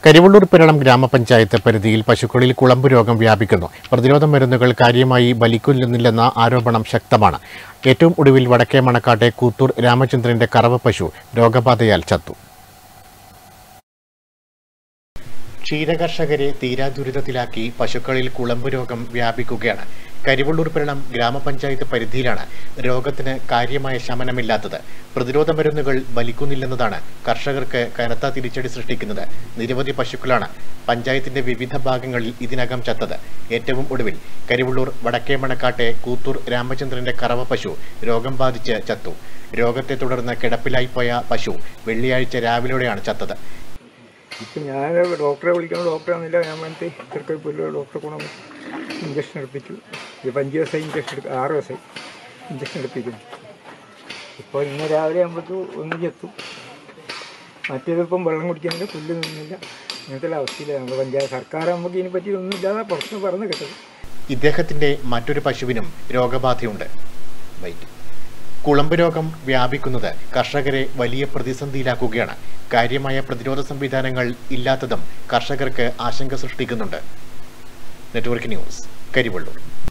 കരിവള്ളൂർ പിരളം ഗ്രാമപഞ്ചായത്ത് പരിധിയിൽ പശുക്കളിൽ കുളമ്പ് രോഗം വ്യാപിക്കുന്നു പ്രതിരോധ മരുന്നുകൾ കാര്യമായി ബലിക്കുന്നില്ലെന്ന ആരോപണം ശക്തമാണ് ഏറ്റവും ഒടുവിൽ വടക്കേ മണക്കാട്ടെ കൂത്തൂർ രാമചന്ദ്രന്റെ കറവ പശു രോഗബാധയാൽ ചത്തു ക്ഷീരകർഷകരെ തീരാദുരിതത്തിലാക്കി പശുക്കളിൽ കുളമ്പ് രോഗം വ്യാപിക്കുകയാണ് കരിവള്ളൂർ പിരണം ഗ്രാമപഞ്ചായത്ത് പരിധിയിലാണ് രോഗത്തിന് കാര്യമായ ശമനമില്ലാത്തത് പ്രതിരോധ മരുന്നുകൾ ബലിക്കുന്നില്ലെന്നതാണ് കർഷകർക്ക് കനത്ത തിരിച്ചടി സൃഷ്ടിക്കുന്നത് നിരവധി പശുക്കളാണ് പഞ്ചായത്തിന്റെ വിവിധ ഭാഗങ്ങളിൽ ഇതിനകം ചത്തത് ഏറ്റവും ഒടുവിൽ കരിവള്ളൂർ വടക്കേ മണക്കാട്ടെ കൂത്തൂർ രാമചന്ദ്രന്റെ കറവ പശു രോഗം ബാധിച്ച് ചത്തു രോഗത്തെ തുടർന്ന് കിടപ്പിലായിപ്പോയ പശു വെള്ളിയാഴ്ച രാവിലെയോടെയാണ് ചത്തത് ഇപ്പം ഞാൻ ഡോക്ടറെ വിളിക്കണം ഡോക്ടറെ വന്നില്ല ഞാൻ വന്നിട്ട് ഇത്രക്ക് പുല്ല് ഡോക്ടറെ കൊണ്ടു ഇഞ്ചക്ഷൻ എടുപ്പിച്ചു ഇപ്പം അഞ്ച് ദിവസമായി ഇഞ്ചക്ഷൻ എടുക്കുക ആറ് ദിവസമായി ഇഞ്ചക്ഷൻ എടുപ്പിക്കുന്നു ഇപ്പോൾ ഇന്ന് രാവിലെ ആകുമ്പോഴേക്കും ഒന്ന് ചെത്തു മറ്റേതിപ്പം വെള്ളം കുടിക്കാനില്ല പുല്ല് നിന്നില്ല അങ്ങനത്തെ അവസ്ഥയിലാണ് നമ്മുടെ പഞ്ചായത്ത് സർക്കാർ നമുക്ക് ഇതിനെപ്പറ്റി ഒന്നും ഇല്ലാതെ പുറത്ത് പറഞ്ഞു കേട്ടത് ഇദ്ദേഹത്തിന്റെ മറ്റൊരു പശുവിനും രോഗബാധയുണ്ട് വൈറ്റ് കുളമ്പ് രോഗം വ്യാപിക്കുന്നത് കർഷകരെ വലിയ പ്രതിസന്ധിയിലാക്കുകയാണ് കാര്യമായ പ്രതിരോധ സംവിധാനങ്ങൾ ഇല്ലാത്തതും കർഷകർക്ക് ആശങ്ക സൃഷ്ടിക്കുന്നുണ്ട് നെറ്റ്വർക്ക് ന്യൂസ് കരിവള്ളൂർ